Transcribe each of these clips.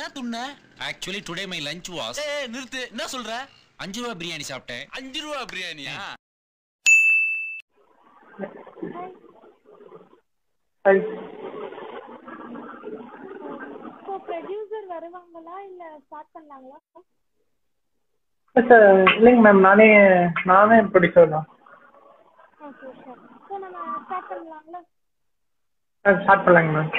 என்ன துண்ண actually today my lunch was a நிறுத்து என்ன சொல்ற அஞ்சு ரூபா பிரியாணி சாப்பிட்டேன் அஞ்சு ரூபா பிரியாணியா ஹாய் ஸோ ப்ரொடியூசர் வருவாங்களா இல்ல ஸ்டார்ட் பண்ணலாங்களா சார் இல்லைங்க மேம் நானே நானே ப்ரொடியூசர் தான் ஓகே சார் ஸோ நம்ம ஸ்டார்ட் பண்ணலாங்களா ஸ்டார்ட் பண்ணலாங்க ma'am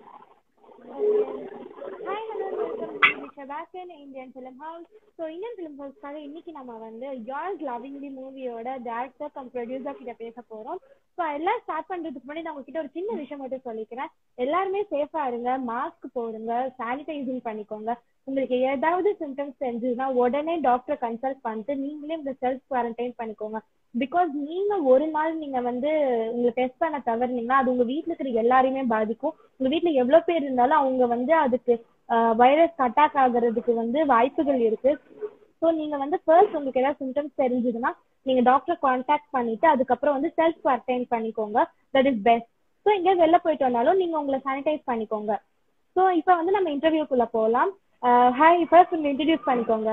hi hello welcome to back in Indian film house so Indian film ஹவுஸ்க்காக இன்னைக்கு நம்ம வந்து யார்ஸ் லவ்விங் தி மூவியோட டேரக்டர் கம் ப்ரொடியூசர் கிட்ட பேச போறோம் ஸோ எல்லாம் ஸ்டார்ட் பண்றதுக்கு முன்னாடி நான் உங்ககிட்ட ஒரு சின்ன விஷயம் மட்டும் சொல்லிக்கிறேன் எல்லாருமே சேஃபா இருங்க மாஸ்க் போடுங்க சானிடைசிங் பண்ணிக்கோங்க உங்களுக்கு ஏதாவது சிம்டம்ஸ் தெரிஞ்சதுன்னா உடனே டாக்டரை கன்சல்ட் பண்ணிட்டு நீங்களே இந்த செல்ஃப் குவாரண்டைன் பண்ணிக்கோங்க பிகாஸ் நீங்க ஒரு நாள் நீங்க வந்து உங்களை டெஸ்ட் பண்ண தவறுனீங்கன்னா அது உங்க வீட்ல இருக்கிற எல்லாரையுமே பாதிக்கும் உங்க வீட்ல எவ்வளவு பேர் இருந்தாலும் அவங்க வந்து அதுக்கு வைரஸ் அட்டாக் ஆகுறதுக்கு வந்து வாய்ப்புகள் இருக்கு ஸோ நீங்க வந்து ஃபர்ஸ்ட் உங்களுக்கு ஏதாவது சிம்டம்ஸ் தெரிஞ்சதுன்னா நீங்க டாக்டரை கான்டாக்ட் பண்ணிட்டு அதுக்கப்புறம் வந்து செல்ஃப் குவாரண்டைன் பண்ணிக்கோங்க தட் இஸ் பெஸ்ட் ஸோ எங்கேயாவது வெளில போயிட்டு வந்தாலும் நீங்க உங்களை சானிடைஸ் பண்ணிக்கோங்க ஸோ இப்போ வந்து நம்ம இன்டர்வியூக்குள்ள போகலாம் ஹாய் ஃபர்ஸ்ட் உங்களை இன்ட்ரடியூஸ் பண்ணிக்கோங்க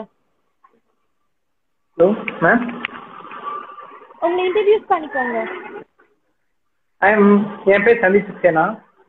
ஹலோ மேம் உங்களை இன்ட்ரடியூஸ் பண்ணிக்கோங்க ஐ எம் என் பேர் சந்தீப் சக்சேனா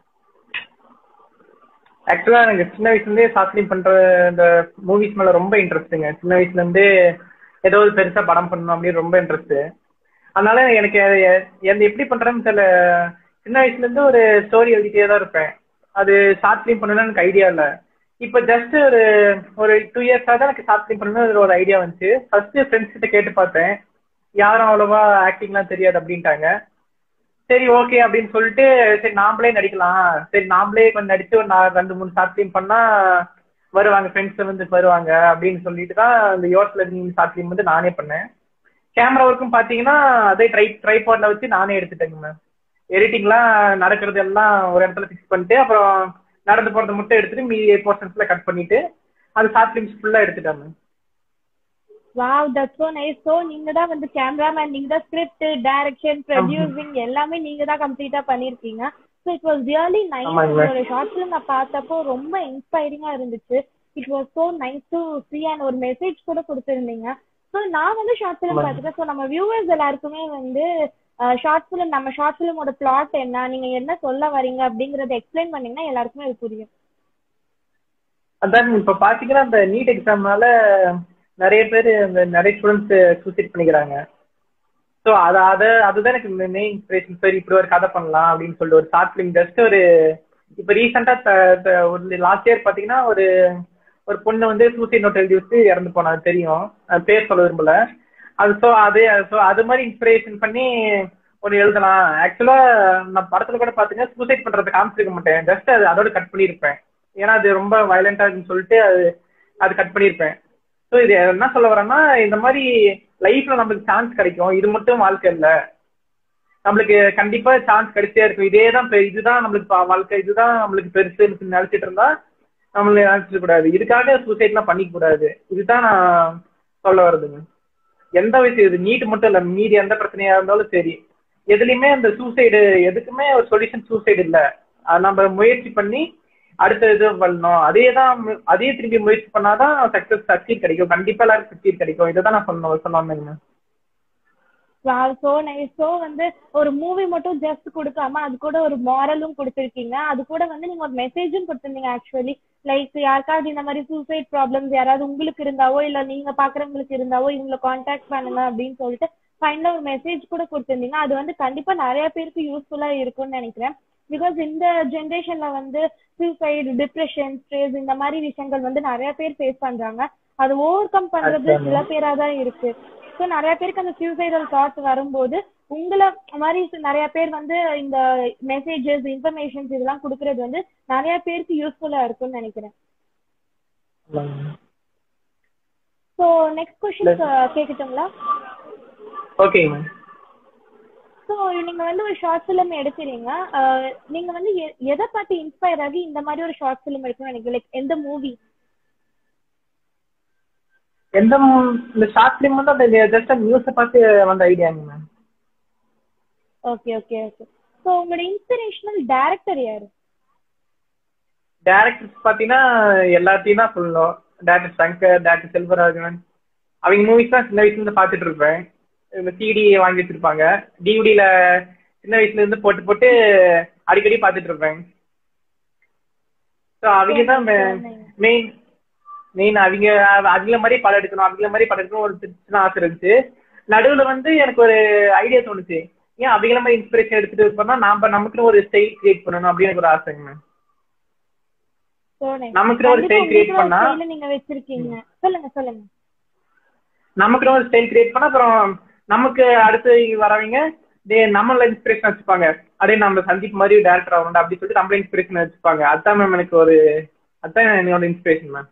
ஆக்சுவலாக எனக்கு சின்ன வயசுலேருந்தே ஷார்ட் ஃபிலிம் பண்ணுற இந்த மூவிஸ் மேலே ரொம்ப இன்ட்ரெஸ்ட்டுங்க சின்ன வயசுலேருந்தே ஏதோ ஒரு பெருசாக படம் பண்ணணும் அப்படின்னு ரொம்ப இன்ட்ரெஸ்ட்டு அதனால எனக்கு எ- எந்த எப்படி பண்ணுறேன்னு தெரியல சின்ன வயசுலேருந்து ஒரு ஸ்டோரி எழுதிட்டே தான் இருப்பேன் அது ஷார்ட் ஃபிலிம் பண்ணணும்னு எனக்கு ஐடியா இல்லை இப்போ ஜஸ்ட் ஒரு ஒரு டூ இயர்ஸாக தான் எனக்கு ஷார்ட் ஃபிலிம் பண்ணணும்னு ஒரு ஐடியா வந்துச்சு ஃபர்ஸ்ட் ஃப்ரெண்ட்ஸ் கிட்ட கேட்டு பார்த்தேன் யாரும் அவ்வளோவா ஆக்டிங்லாம் தெரியாது அப்படின்ட்டாங்க சரி ஓகே அப்படின்னு சொல்லிட்டு சரி நாமளே நடிக்கலாம் சரி நாமளே கொஞ்சம் நடிச்சு ஒரு நா- ரெண்டு மூணு ஷார்ட் ஃபிலிம் பண்ணா வருவாங்க ஃப்ரெண்ட்ஸ் வந்து வருவாங்க அப்படின்னு சொல்லிட்டு தான் இந்த யோர்ஸ்ல ஷார்ட் ஃபிலிம் வந்து நானே பண்ணேன் கேமரா ஒர்க்கும் பார்த்தீங்கன்னா அதே ட்ரை ட்ரைபாட்ல வச்சு நானே எடுத்துட்டேங்க மேம் எடிட்டிங்லாம் நடக்கிறது எல்லாம் ஒரு இடத்துல ஃபிக்ஸ் பண்ணிட்டு அப்புறம் நடந்து போறதை மட்டும் எடுத்துட்டு மீதி போர்ஷன்ஸ்ல கட் பண்ணிட்டு அது ஷார்ட் ஃபிலிம்ஸ் ஃபுல்லா எடுத்துட்டேன் ma'am wow that so nice so நீங்க தான் வந்து கேமராமேன் நீங்க தான் ஸ்கிரிப்ட் டைரக்ஷன் ப்ரொடியூசிங் எல்லாமே நீங்க தான் கம்ப்ளீட்டா பண்ணிருக்கீங்க so it was really nice ஆமாங்க. உங்களோட ஷார்ட் ஃபிலிம் நான் பார்த்தப்போ ரொம்ப இன்ஸ்பைரிங்கா இருந்துச்சு it was so nice to see and ஒரு மெசேஜ் கூட கொடுத்துருந்தீங்க ஸோ நான் வந்து ஷார்ட் ஃபிலிம் ஆமாங்க. பார்த்துட்டேன் ஸோ நம்ம வியூவர்ஸ் எல்லாருக்குமே வந்து ஷார்ட் ஃபிலிம் நம்ம ஷார்ட் ஃபிலிமோட பிளாட் என்ன நீங்க என்ன சொல்ல வரீங்க அப்படிங்கறத எக்ஸ்பிளைன் பண்ணீங்கன்னா எல்லாருக்குமே அது புரியும் அதான் இப்ப பாத்தீங்கன்னா இந்த நீட் எக்ஸாம்னால நிறைய பேர் இந்த நிறைய ஸ்டூடெண்ட்ஸ் சூசைட் பண்ணிக்கிறாங்க ஸோ அதை அதை அதுதான் எனக்கு மெயின் இன்ஸ்பிரேஷன் சரி இப்படி ஒரு கதை பண்ணலாம் அப்படின்னு சொல்லிட்டு ஒரு ஷார்ட் ஃபிலிம் ஜஸ்ட் ஒரு இப்போ ரீசெண்டாக ஒரு லாஸ்ட் இயர் பார்த்தீங்கன்னா ஒரு ஒரு பொண்ணு வந்து சூசைட் நோட் எழுதி வச்சு இறந்து போனா அது தெரியும் அது பேர் சொல்ல விரும்பல அது ஸோ அது ஸோ அது மாதிரி இன்ஸ்பிரேஷன் பண்ணி ஒரு எழுதலாம் ஆக்சுவலாக நான் படத்தில் கூட பார்த்தீங்கன்னா சூசைட் பண்ணுறதை காமிச்சிருக்க மாட்டேன் ஜஸ்ட் அது அதோட கட் பண்ணியிருப்பேன் ஏன்னா அது ரொம்ப வயலண்டா இருக்குன்னு சொல்லிட்டு அது அது கட் பண்ணியிருப்பேன் ஸோ இது என்ன சொல்ல வரேன்னா இந்த மாதிரி லைஃப்ல நம்மளுக்கு சான்ஸ் கிடைக்கும் இது மட்டும் வாழ்க்கை இல்லை நம்மளுக்கு கண்டிப்பா சான்ஸ் கிடைச்சே இருக்கும் இதே தான் பெ- இதுதான் நம்மளுக்கு பா- வாழ்க்கை இதுதான் நம்மளுக்கு பெருசுன்னு நினைச்சிட்டு இருந்தா நம்மள நினைச்சிட கூடாது இதுக்காக சூசைட்லாம் பண்ணிக்க கூடாது இதுதான் நான் சொல்ல வருதுங்க எந்த விஷயம் இது நீட் மட்டும் இல்ல மீதி எந்த பிரச்சனையா இருந்தாலும் சரி எதுலயுமே அந்த சூசைடு எதுக்குமே ஒரு சொல்யூஷன் சூசைடு இல்ல அது நம்ம முயற்சி பண்ணி அடுத்த இது பண்ணணும் அதே தான் மு- அதே திரும்பி முயற்சி பண்ணாதான் சக்சஸ் சக்சீட் கிடைக்கும் கண்டிப்பா எல்லாருக்கும் சக்சீட் கிடைக்கும் இதை தான் நான் சொன்ன சொல்ல வந்தேங்க வாவ் சோ நைஸ் சோ வந்து ஒரு மூவி மட்டும் ஜஸ்ட் கொடுக்காம அது கூட ஒரு மாரலும் கொடுத்துருக்கீங்க அது கூட வந்து நீங்க ஒரு மெசேஜும் கொடுத்துருந்தீங்க ஆக்சுவலி லைக் யாருக்காவது இந்த மாதிரி சூசைட் ப்ராப்ளம்ஸ் யாராவது உங்களுக்கு இருந்தாவோ இல்ல நீங்க பாக்குறவங்களுக்கு இருந்தாவோ இவங்களை காண்டாக்ட் பண்ணுங்க அப்படின்னு சொல்லிட்டு ஃபைனலா ஒரு மெசேஜ் கூட கொடுத்துருந்தீங்க அது வந்து கண்டிப்பா நிறைய பேருக்கு யூஸ்ஃபுல்லா இருக்கும்னு நினைக்கிறேன் பிகாஸ் இந்த ஜென்ரேஷன்ல வந்து சூசைடு டிப்ரெஷன் ஸ்ட்ரெஸ் இந்த மாதிரி விஷயங்கள் வந்து நிறைய பேர் ஃபேஸ் பண்றாங்க அது ஓவர் கம் பண்றது அதான். சில பேரா தான் இருக்கு ஸோ நிறைய பேருக்கு அந்த சூசைடல் தாட் வரும்போது உங்களை மாதிரி நிறைய பேர் வந்து இந்த மெசேஜஸ் இன்ஃபர்மேஷன்ஸ் இதெல்லாம் கொடுக்கறது வந்து நிறைய பேருக்கு யூஸ்ஃபுல்லா இருக்கும்னு நினைக்கிறேன் ஸோ நெக்ஸ்ட் கொஸ்டின் கேட்கட்டுங்களா ஓகேங்க மேம் ஸோ நீங்க வந்து ஒரு ஷார்ட் ஃபிலிம் எடுக்கிறீங்க அஹ், நீங்க வந்து எ- எதை பார்த்து இன்ஸ்பயர் ஆகி இந்த மாதிரி ஒரு ஷார்ட் ஃபிலிம் எடுக்கணும்னு நினைக்கிறீங்க லைக் எந்த மூவி எந்த மு- இந்த ஷார்ட் ஃபிலிம் வந்து அந்த ஜஸ்ட் நியூஸை பார்த்து வந்த ஐடியாங்க ma'am okay okay okay so உங்களோட இன்ஸ்பிரேஷனல் டைரக்டர் யாரு டேரக்டர்ஸ் பாத்தீங்கன்னா எல்லாத்தையும் தான் சொல்லணும் டேரக்டர் சங்கர் டேரக்டர் செல்வராஜன் அவங்க மூவிஸ் தான் சின்ன வயசுல இருந்து பாத்துட்டு இருப்பேன் இந்த சிடி வாங்கி வச்சிருப்பாங்க டிவிடியில சின்ன வயசுல இருந்து போட்டு போட்டு அடிக்கடி பாத்துட்டு இருப்பேன் ஸோ அவங்க தான் மெயின் மெயின் அவங்க அவங்கள மாதிரி படம் எடுக்கணும் அவங்கள மாதிரி படம் எடுக்கணும் ஒரு சின்ன ஆசை இருந்துச்சு நடுவுல வந்து எனக்கு ஒரு ஐடியா தோணுச்சு ஏன் அவங்கள மாதிரி இன்ஸ்பிரேஷன் எடுத்துட்டு பண்ணா நாம நமக்குன்னு ஒரு ஸ்டைல் கிரியேட் பண்ணணும் அப்படின்னு எனக்கு ஒரு ஆசைங்க மேம் So nice. நமக்குன்னு ஒரு கண்டிப்பா style create உங்களுக்குன்னு ஒரு பண்ணா- style நீங்க வச்சிருக்கீங்க சொல்லுங்க சொல்லுங்க நமக்குன்னு ஒரு ஸ்டைல் கிரியேட் பண்ணா அப்புறம் நமக்கு அடுத்து வரவங்க டே நம்மள இன்ஸ்பிரேஷன் வச்சுப்பாங்க அப்படியே நம்ம சந்தீப் மாதிரி டேரக்டர் ஆகணும் அப்படி சொல்லிட்டு நம்மள இன்ஸ்பிரேஷன் வச்சுப்பாங்க அதான் மேம் எனக்கு ஒரு அதான் என்னோட inspiration ma'am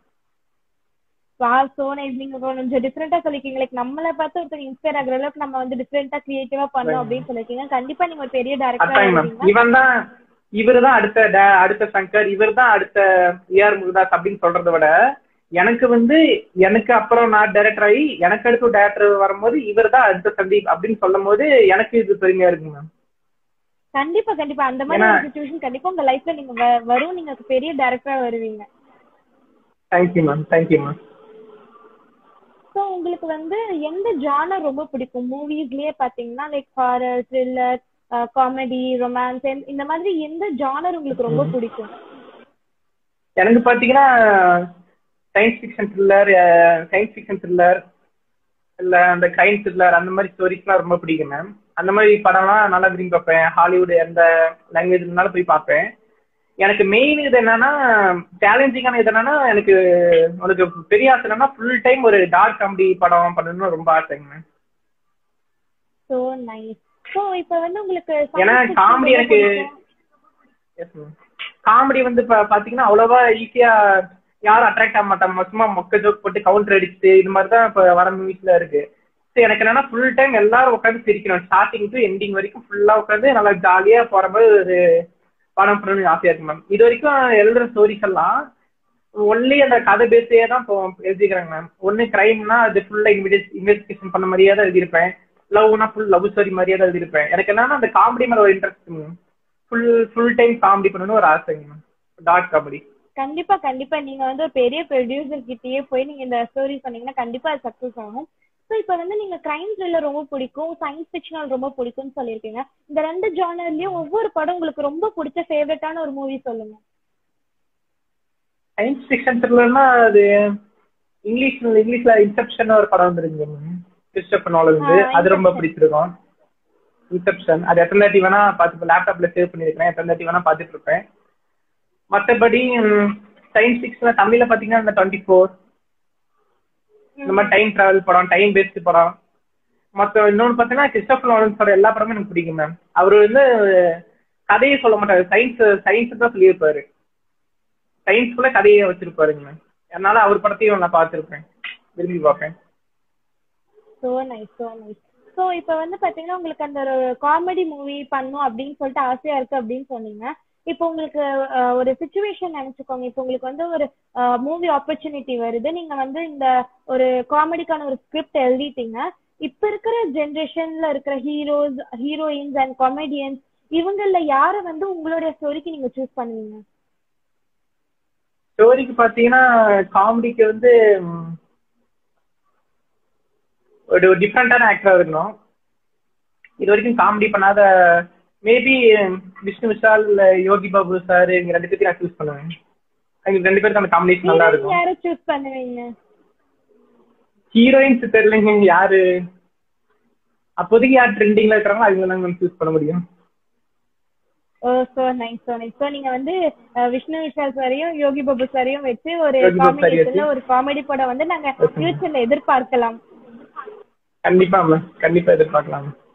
wow so nice நீங்க கொஞ்சம் டிஃப்ரெண்டா சொல்லிருக்கீங்க லைக் நம்மள பார்த்து ஒருத்தர் இன்ஸ்பயர் ஆகுற அளவுக்கு நம்ம வந்து டிஃப்ரெண்டா கிரியேட்டிவா பண்ணோம் அப்படின்னு சொல்லிருக்கீங்க கண்டிப்பா நீங்க ஒரு பெரிய அதான் டேரக்டர் மேம் இவன் தான் இவர் தான் அடுத்த da- அடுத்த சங்கர் இவர் தான் அடுத்த ஏஆர் முருகதாஸ் அப்படின்னு சொல்றதை விட எனக்கு வந்து எனக்கு அப்புறம் நான் டைரக்டர் ஆகி எனக்கு அடுத்து டேரக்டர் வரும்போது இவர் தான் அடுத்த சந்தீப் அப்படின்னு சொல்லும் போது எனக்கு இது பெருமையா இருக்கு மேம் கண்டிப்பா கண்டிப்பா அந்த மாதிரி ஏன்னா- ஒரு சுச்சுவேஷன் கண்டிப்பா உங்க லைஃப்ல நீங்க வ- வரும் நீங்க பெரிய டேரக்டரா வருவீங்க thank you ma'am thank you ma'am so உங்களுக்கு வந்து எந்த ஜானர் ரொம்ப பிடிக்கும் மூவிஸ்லயே பாத்தீங்கன்னா like horror thriller comedy romance இந்த மாதிரி எந்த ஜானர் உங்களுக்கு ரொம்ப பிடிக்கும் எனக்கு பாத்தீங்கன்னா science fiction thriller science fiction thriller இல்ல அந்த கிரைம் த்ரில்லர் அந்த மாதிரி ஸ்டோரிஸ்லாம் ரொம்ப பிடிக்கும் மேம் அந்த மாதிரி படம்லாம் நல்லா விரும்பி பார்ப்பேன் ஹாலிவுட் எந்த லாங்குவேஜ்னாலும் போய் பார்ப்பேன் எனக்கு மெயின் இது என்னன்னா சேலஞ்சிங்கான இது என்னன்னா எனக்கு உனக்கு பெரிய ஆசை என்னன்னா ஃபுல் டைம் ஒரு டார்க் காமெடி படம் பண்ணணும்னு ரொம்ப ஆசைங்க மேம் ஸோ நைஸ் ஸோ இப்போ வந்து உங்களுக்கு ஏன்னா science fiction காமெடி ரொம்ப எனக்கு பிடிக்கும். காமெடி வந்து இப்ப பாத்தீங்கன்னா அவ்வளவா ஈஸியா யாரும் அட்ராக்ட் ஆக மாட்டாங்க சும்மா மொக்க ஜோக் போட்டு கவுண்டர் அடிச்சுட்டு இது மாதிரி தான் இப்ப வர மூவிஸ்ல இருக்கு So எனக்கு என்னன்னா ஃபுல் டைம் எல்லாரும் உட்காந்து சிரிக்கணும் ஸ்டார்டிங் டு எண்டிங் வரைக்கும் ஃபுல்லா உட்காந்து நல்லா ஜாலியா போற மாதிரி ஒரு படம் பண்ணணும்னு ஆசையா இருக்கு மேம் இது வரைக்கும் எழுதுற ஸ்டோரிஸ் எல்லாம் ஒன்லி அந்த கதை பேஸே தான் இப்போ எழுதிக்கிறாங்க மேம் ஒன்னு கிரைம்னா அது ஃபுல்லா இன்வெஸ்டிகேஷன் பண்ண மாதிரியே தான் எழுதியிருப்பேன் லவ்னா ஃபுல் லவ் ஸ்டோரி மாதிரியே தான் எழுதியிருப்பேன் எனக்கு என்னன்னா அந்த காமெடி மேல ஒரு interest full full time comedy பண்ணணும்னு ஒரு ஆசைங்க மேம் டார்க் காமெடி கண்டிப்பா கண்டிப்பா நீங்க வந்து ஒரு பெரிய ப்ரொடியூசர் கிட்டயே போய் நீங்க இந்த ஸ்டோரி சொன்னீங்கன்னா கண்டிப்பா அது சக்சஸ் ஆகும் ஸோ இப்போ வந்து நீங்க கிரைம் த்ரில்லர் ரொம்ப பிடிக்கும் சயின்ஸ் ஃபிக்ஷனல் ரொம்ப பிடிக்கும்னு சொல்லியிருக்கீங்க இந்த ரெண்டு ஜானர்லயும் ஒவ்வொரு படம் உங்களுக்கு ரொம்ப பிடிச்ச ஃபேவரட்டான ஒரு மூவி சொல்லுங்க சயின்ஸ் ஃபிக்ஷன் த்ரில்லர்னா அது இங்கிலீஷ்ல இங்கிலீஷ்ல இன்செப்ஷன் ஒரு படம் வந்துருங்க மேம் கிறிஸ்டபர் நோலந்து ஆ, அது ரொம்ப Inception. பிடிச்சிருக்கும் இன்செப்ஷன் அது எத்தனை தாட்டி வேணா பார்த்து லேப்டாப்ல சேவ் பண்ணிருக்கேன் எத்தனை தாட்டி வேணா பார்த்துட்டு இருப்பேன் மற்றபடி சயின்ஸ் ஃபிக்ஷன் தமிழ்ல பாத்தீங்கன்னா இந்த டுவெண்ட்டி ஃபோர் இந்த மாதிரி டைம் டிராவல் படம் டைம் பேஸ்டு படம் மற்ற இன்னொன்று பார்த்தீங்கன்னா கிறிஸ்டபர் நோலன்ஸ் படம் எல்லா படமும் எனக்கு பிடிக்கும் மேம் அவர் வந்து கதையை சொல்ல மாட்டாரு சயின்ஸ் சயின்ஸ் தான் சொல்லியிருப்பாரு சயின்ஸ்குள்ள கதையை வச்சிருப்பாருங்க மேம் அதனால அவர் படத்தையும் நான் பார்த்துருப்பேன் விரும்பி பார்ப்பேன் so nice so nice so இப்போ வந்து பார்த்தீங்கன்னா உங்களுக்கு அந்த ஒரு காமெடி மூவி பண்ணும் அப்படின்னு சொல்லிட்டு ஆசையா இருக்கு அப்படின்னு சொன்னீங்க இப்போ உங்களுக்கு அஹ், ஒரு சுச்சுவேஷன் நினைச்சுக்கோங்க இப்போ உங்களுக்கு வந்து ஒரு மூவி ஆப்பர்ச்சுனிட்டி வருது நீங்க வந்து இந்த ஒரு காமெடிக்கான ஒரு ஸ்கிரிப்ட் எழுதிட்டீங்க இப்ப இருக்கிற ஜென்ரேஷன்ல இருக்கிற ஹீரோஸ் ஹீரோயின்ஸ் அண்ட் காமெடியன்ஸ் இவங்கள யாரை வந்து உங்களுடைய ஸ்டோரிக்கு நீங்க சூஸ் பண்ணுவீங்க ஸ்டோரிக்கு பார்த்தீங்கன்னா காமெடிக்கு வந்து ம், ஒரு டிஃப்ரெண்டான ஆக்டரா இருக்கணும் இது வரைக்கும் காமெடி பண்ணாத மேபி விஷ்ணு விஷால் இல்ல யோகி பாபு சார் இவங்க ரெண்டு பேர்த்தையும் நான் சூஸ் பண்ணுவேன் அவங்க ரெண்டு பேருக்கு அந்த காம்பினேஷன் நல்லா ஹீரோயின் இருக்கும் யாரை சூஸ் பண்ணுவீங்க ஹீரோயின்ஸ் தெரியலங்க யாரு அப்போதைக்கு யார் ட்ரெண்டிங்ல இருக்கிறாங்களோ அவங்க நாங்க சூஸ் பண்ண முடியும் oh so nice so nice so நீங்க வந்து அஹ், விஷ்ணு விஷால் சாரையும் யோகி பாபு சாரையும் வச்சு ஒரு யோகி பாபு சாரையும் காமெடி வச்சு. ஒரு காமெடி படம் வந்து நாங்க Okay. ஃபியூச்சர்ல எதிர்பார்க்கலாம் கண்டிப்பா மேம் கண்டிப்பா எதிர்பார்க்கலாம்